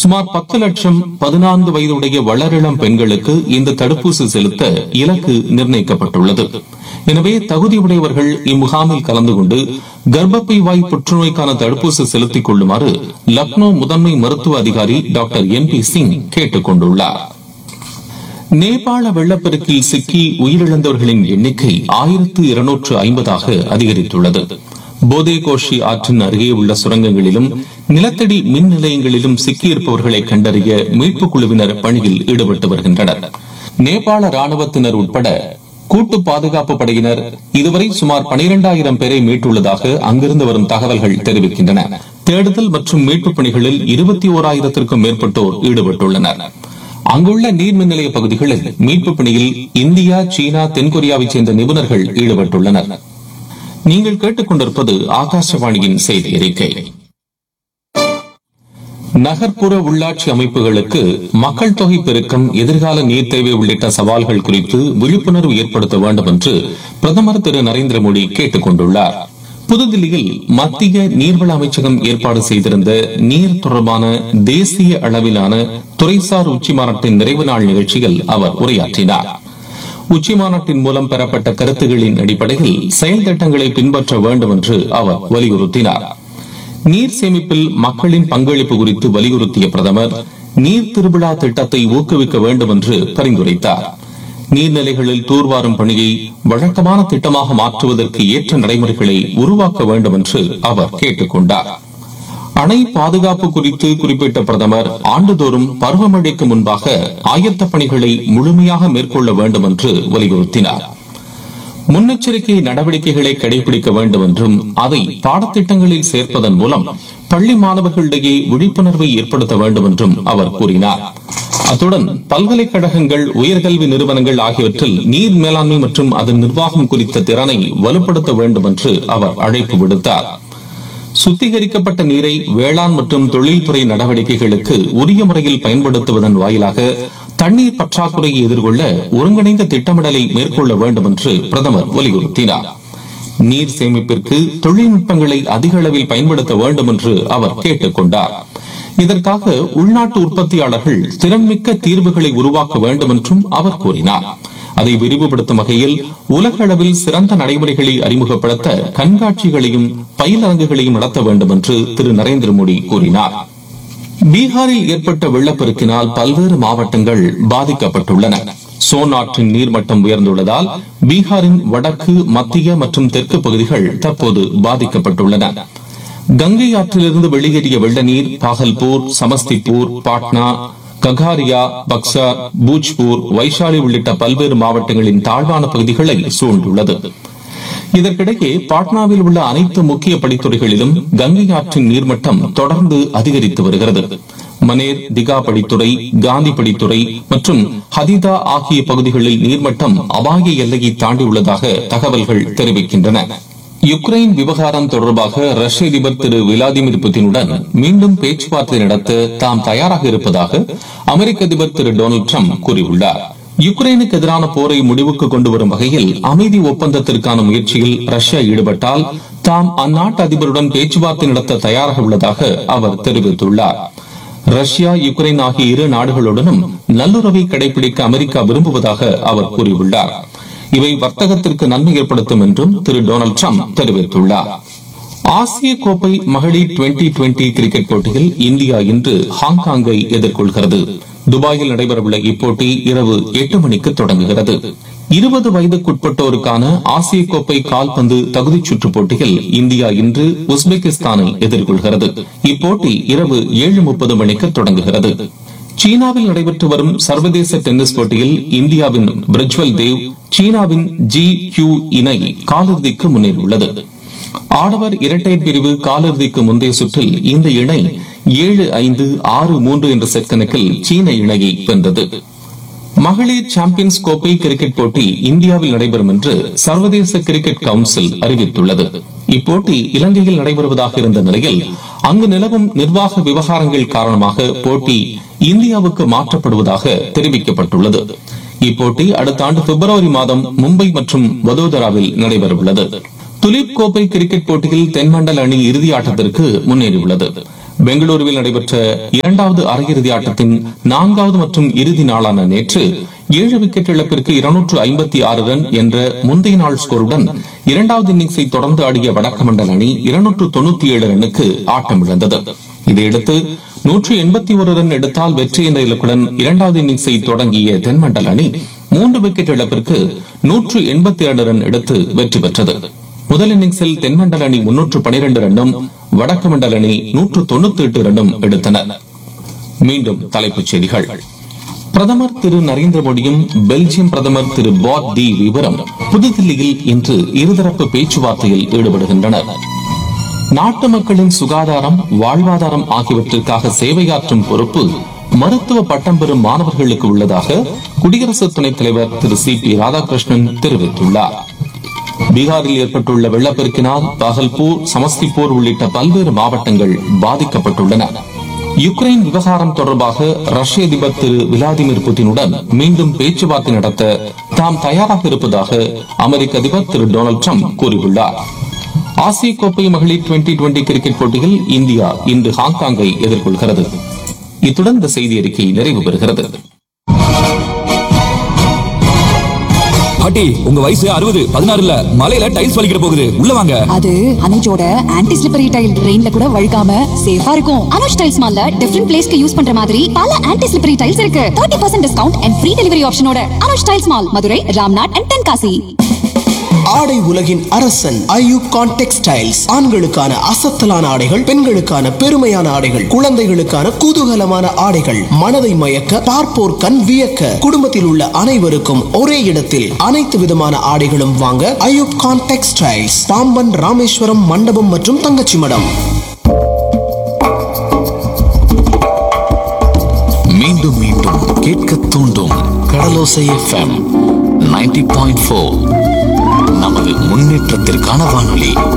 சுமார் பத்து லட்சம் பதினான்கு வயதுடைய வளரிளம் பெண்களுக்கு இந்த தடுப்பூசி செலுத்த இலக்கு நிர்ணயிக்கப்பட்டுள்ளது எனவே தகுதியுடையவர்கள் இம்முகாமில் கலந்து கொண்டு கர்ப்பப்பை வாய் புற்றுநோய்க்கான தடுப்பூசி செலுத்திக் கொள்ளுமாறு லக்னோ முதன்மை மருத்துவ அதிகாரி டாக்டர் என் பி சிங் கேட்டுக் கொண்டுள்ளார் நேபாள வெள்ளப்பெருக்கில் சிக்கி உயிரிழந்தவர்களின் எண்ணிக்கை ஆயிரத்து இருநூற்று ஐம்பதாக அதிகரித்துள்ளது போதே கோஷி ஆற்றின் அருகே உள்ள சுரங்கங்களிலும் நிலத்தடி மின் நிலையங்களிலும் சிக்கியிருப்பவர்களை கண்டறிய மீட்புக் குழுவினர் பணியில் ஈடுபட்டு வருகின்றனர் நேபாள ராணுவத்தினர் உட்பட கூட்டு பாதுகாப்பு படையினர் இதுவரை சுமார் பனிரெண்டாயிரம் பேரை மீட்டுள்ளதாக அங்கிருந்து வரும் தகவல்கள் தெரிவிக்கின்றன தேடுதல் மற்றும் மீட்புப் பணிகளில் இருபத்தி ஓராயிரத்திற்கும் மேற்பட்டோர் ஈடுபட்டுள்ளனர் அங்குள்ள நீர்மின் நிலைய பகுதிகளில் மீட்புப் பணியில் இந்தியா சீனா தென்கொரியாவைச் சேர்ந்த நிபுணர்கள் ஈடுபட்டுள்ளனர் நீங்கள் கேட்டுக்கொண்டிருப்பது ஆகாசவாணியின் செய்தி அறிக்கை நகர்ப்புற உள்ளாட்சி அமைப்புகளுக்கு மக்கள் தொகை பெருக்கம் எதிர்கால நீர் தேவை உள்ளிட்ட சவால்கள் குறித்து விழிப்புணர்வு ஏற்படுத்த வேண்டும் என்று பிரதமர் திரு நரேந்திர மோடி கேட்டுக் கொண்டுள்ளார் புதுதில்லியில் மத்திய நீர்வள அமைச்சகம் ஏற்பாடு செய்திருந்த நீர் தொடர்பான தேசிய அளவிலான துறைசார் உச்சி மாநாட்டின் நிறைவு நாள் நிகழ்ச்சியில் அவர் உரையாற்றினார் உச்சி மாநாட்டின் மூலம் பெறப்பட்ட கருத்துகளின் அடிப்படையில் செயல் திட்டங்களை பின்பற்ற வேண்டும் என்று அவர் வலியுறுத்தினார் நீர் சேமிப்பில் மக்களின் பங்களிப்பு குறித்து வலியுறுத்திய பிரதமர் நீர் திருவிழா திட்டத்தை ஊக்குவிக்க வேண்டும் என்று பரிந்துரைத்தார் நீர்நிலைகளில் தூர்வாரும் பணியை வழக்கமான திட்டமாக மாற்றுவதற்கு ஏற்ற நடைமுறைகளை உருவாக்க வேண்டும் என்று அவர் கேட்டுக் கொண்டார் அணை பாதுகாப்பு குறித்து குறிப்பிட்ட பிரதமர் ஆண்டுதோறும் பருவமழைக்கு முன்பாக ஆயத்த பணிகளை முழுமையாக மேற்கொள்ள வேண்டும் என்று வலியுறுத்தினார் முன்னெச்சரிக்கை நடவடிக்கைகளை கடைபிடிக்க வேண்டும் என்றும் அதை பாடத்திட்டங்களில் சேர்ப்பதன் மூலம் பள்ளி மாணவர்களிடையே விழிப்புணர்வை ஏற்படுத்த வேண்டும் என்றும் அவர் கூறினார் அத்துடன் பல்கலைக்கழகங்கள் உயர்கல்வி நிறுவனங்கள் ஆகியவற்றில் நீர் மேலாண்மை மற்றும் அதன் நிர்வாகம் குறித்த திறனை வலுப்படுத்த வேண்டும் என்று அவர் அழைப்பு விடுத்தார் சுத்திகரிக்கப்பட்ட நீரை வேளாண் மற்றும் தொழில்துறை நடவடிக்கைகளுக்கு உரிய முறையில் பயன்படுத்துவதன் வாயிலாக தண்ணீர் பற்றாக்குறையை எதிர்கொள்ள ஒருங்கிணைந்த திட்டமிடலை மேற்கொள்ள வேண்டும் என்று பிரதமர் வலியுறுத்தினார் நீர் சேமிப்பிற்கு தொழில்நுட்பங்களை அதிக அளவில் பயன்படுத்த வேண்டும் என்று அவர் கேட்டுக் கொண்டார் இதற்காக உள்நாட்டு உற்பத்தியாளர்கள் திறன்மிக்க தீர்வுகளை உருவாக்க வேண்டும் என்றும் அவர் கூறினார் அதை விரிவுபடுத்தும் வகையில் உலக அளவில் சிறந்த நடைமுறைகளை அறிமுகப்படுத்த கண்காட்சிகளையும் பயிலரங்குகளையும் நடத்த வேண்டும் என்று திரு நரேந்திர மோடி கூறினார் பீகாரில் ஏற்பட்ட வெள்ளப்பெருக்கினால் பல்வேறு மாவட்டங்கள் பாதிக்கப்பட்டுள்ளன சோன் ஆற்றின் நீர்மட்டம் உயர்ந்துள்ளதால் பீகாரின் வடக்கு மத்திய மற்றும் தெற்கு பகுதிகள் தற்போது பாதிக்கப்பட்டுள்ளன கங்கை ஆற்றிலிருந்து வெளியேறிய வெள்ள நீர் பாகல்பூர் சமஸ்திபூர் பாட்னா ககாரியா பக்சார் பூஜ்பூர் வைஷாலி உள்ளிட்ட பல்வேறு மாவட்டங்களின் தாழ்வான பகுதிகளை சூழ்ந்துள்ளது இதற்கிடையே பாட்னாவில் உள்ள அனைத்து முக்கிய படித்துறைகளிலும் கங்கை ஆற்றின் நீர்மட்டம் தொடர்ந்து அதிகரித்து வருகிறது மனேர் திகா படித்துறை காந்தி படித்துறை மற்றும் ஹதிதா ஆகிய பகுதிகளில் நீர்மட்டம் அபாய எல்லையை தாண்டியுள்ளதாக தகவல்கள் தெரிவிக்கின்றன யுக்ரைன் விவகாரம் தொடர்பாக ரஷ்ய அதிபர் திரு விளாடிமிர் புதினுடன் மீண்டும் பேச்சுவார்த்தை நடத்த தாம் தயாராக இருப்பதாக அமெரிக்க அதிபர் திரு டொனால்டு ட்ரம்ப் கூறியுள்ளார் யுக்ரைனுக்கு எதிரான போரை முடிவுக்கு கொண்டு வரும் வகையில் அமைதி ஒப்பந்தத்திற்கான முயற்சியில் ரஷ்யா ஈடுபட்டால் தாம் அந்நாட்டு அதிபருடன் பேச்சுவார்த்தை நடத்த தயாராக உள்ளதாக அவர் தெரிவித்துள்ளார் ரஷ்யா யுக்ரைன் ஆகிய இரு நாடுகளுடனும் நல்லுறவை கடைபிடிக்க அமெரிக்கா விரும்புவதாக அவர் கூறியுள்ளார் இவை வர்த்தகத்திற்கு நன்மை ஏற்படுத்தும் என்றும் திரு டொனால்டு ட்ரம்ப் தெரிவித்துள்ளார் ஆசிய கோப்பை மகளிர் டுவெண்டி டுவெண்டி கிரிக்கெட் போட்டியில் இந்தியா இன்று ஹாங்காங்கை எதிர்கொள்கிறது துபாயில் நடைபெறவுள்ள இப்போட்டி இரவு எட்டு மணிக்கு தொடங்குகிறது இருபது வயதுக்குட்பட்டோருக்கான ஆசிய கோப்பை கால்பந்து தகுதிச் சுற்று போட்டியில் இந்தியா இன்று உஸ்பெகிஸ்தானை எதிர்கொள்கிறது இப்போட்டி இரவு ஏழு முப்பது மணிக்கு தொடங்குகிறது சீனாவில் நடைபெற்று வரும் சர்வதேச டென்னிஸ் போட்டியில் இந்தியாவின் பிரஜ்வல் தேவ் சீனாவின் ஜி கியூ இணை காலிறுதிக்கு முன்னேறியுள்ளது ஆடவர் இரட்டையர் பிரிவு காலிறுதிக்கு முந்தைய சுற்றில் இந்த இணை ஏழு ஐந்து ஆறு மூன்று என்ற செட் கணக்கில் சீன இணையை வென்றது மகளிர் சாம்பியன்ஸ் கோப்பை கிரிக்கெட் போட்டி இந்தியாவில் நடைபெறும் என்று சர்வதேச கிரிக்கெட் கவுன்சில் அறிவித்துள்ளது இப்போட்டி இலங்கையில் நடைபெறுவதாக இருந்த நிலையில் அங்கு நிலவும் நிர்வாக விவகாரங்கள் காரணமாக போட்டி இந்தியாவுக்கு மாற்றப்படுவதாக தெரிவிக்கப்பட்டுள்ளது இப்போட்டி அடுத்த ஆண்டு பிப்ரவரி மாதம் மும்பை மற்றும் வதோதராவில் நடைபெறவுள்ளது துலீப் கோப்பை கிரிக்கெட் போட்டியில் தென்மண்டல அணி இறுதி ஆட்டத்திற்கு முன்னேறியுள்ளது பெங்களூருவில் நடைபெற்ற இரண்டாவது அரையிறுதி ஆட்டத்தின் நான்காவது மற்றும் இறுதி நாளான நேற்று ஏழு விக்கெட் இழப்பிற்கு இருநூற்று ஐம்பத்தி ஆறு ரன் என்ற முந்தைய நாள் ஸ்கோருடன் இரண்டாவது இன்னிங்ஸை தொடர்ந்து ஆடிய வடக்கமண்டல் அணி இருநூற்று தொண்ணூத்தி ஏழு ரன்னுக்கு ஆட்டமிழந்தது இதையடுத்து நூற்று எண்பத்தி ஒரு ரன் எடுத்தால் வெற்றி என்ற இலக்குடன் இரண்டாவது இன்னிங்ஸை தொடங்கிய தென்மண்டல் அணி மூன்று விக்கெட் இழப்பிற்கு நூற்று எண்பத்தி ஏழு ரன் எடுத்து வெற்றி பெற்றது முதல் இன்னிங்ஸில் தென்மண்டல அணி முன்னூற்று பனிரெண்டு ரன்னும் வடக்கு மண்டல அணி நூற்று தொண்ணூத்தி எட்டு ரன்னும் எடுத்தனர் மீண்டும் தலைப்புச் செய்திகள் பிரதமர் திரு நரேந்திர மோடியும் பெல்ஜியம் பிரதமர் திரு பாட் டி விவரம் புதுதில்லியில் இன்று இருதரப்பு பேச்சுவார்த்தையில் ஈடுபடுகின்றனர் நாட்டு மக்களின் சுகாதாரம் வாழ்வாதாரம் ஆகியவற்றிற்காக சேவையாற்றும் பொறுப்பு மருத்துவ பட்டம் பெறும் மாணவர்களுக்கு உள்ளதாக குடியரசு துணைத் தலைவர் திரு சி பி ராதாகிருஷ்ணன் தெரிவித்துள்ளார் பீகாரில் ஏற்பட்டுள்ள வெள்ளப்பெருக்கினால் பகல்பூர் சமஸ்திபூர் உள்ளிட்ட பல்வேறு மாவட்டங்கள் பாதிக்கப்பட்டுள்ளன யுக்ரைன் விவகாரம் தொடர்பாக ரஷ்ய அதிபர் திரு விளாடிமிர் புட்டினுடன் மீண்டும் பேச்சுவார்த்தை நடத்த தாம் தயாராக இருப்பதாக அமெரிக்க அதிபர் திரு டொனால்டு ட்ரம்ப் கூறியுள்ளார் ஆசிய கோப்பை மகளிர் டுவெண்டி டுவெண்டி கிரிக்கெட் போட்டியில் இந்தியா இன்று ஹாங்காங்கை எதிர்கொள்கிறது இத்துடன் இந்த செய்தி அறிக்கை நிறைவு பெறுகிறது பாட்டி உங்க வயசு அறுபது பதினாறு இல்ல மலையில டைல்ஸ் வலிக்கிற போகுது உள்ள வாங்க அது அனுஜோட ஆன்டி ஸ்லிப்பரி டைல் ரெயின்ல கூட வழுக்காம சேஃபா இருக்கும் அனுஜ் டைல்ஸ் மால்ல டிஃபரெண்ட் பிளேஸ்க்கு யூஸ் பண்ற மாதிரி பல ஆன்டி ஸ்லிப்பரி டைல்ஸ் இருக்கு 30% percent discount and free delivery ஆப்ஷனோட Anuj tiles mall Madurai Ramnad and Tenkasi ஆடை உலகின் அரசன் ஐயூப் கான் டெக்ஸ்டைல்ஸ் ஆண்களுக்கான அசத்தலான ஆடைகள் பெண்களுக்கான பெருமையான ஆடைகள் குழந்தைகளுக்கான குதூகலமான ஆடைகள் மனதை மயக்க பார்ப்போர் கண் வியக்க குடும்பத்தில் உள்ள அனைவருக்கும் ஒரே இடத்தில் அனைத்து விதமான ஆடைகளும் வாங்க ஐயூப் கான் டெக்ஸ்டைல்ஸ் பாம்பன் ராமேஸ்வரம் மண்டபம் மற்றும் தங்கச்சி மடம் மீண்டும் மீண்டும் கேட்க தூண்டும் Kadalosai FM ninety point four நமது முன்னேற்றத்திற்கான வானொலி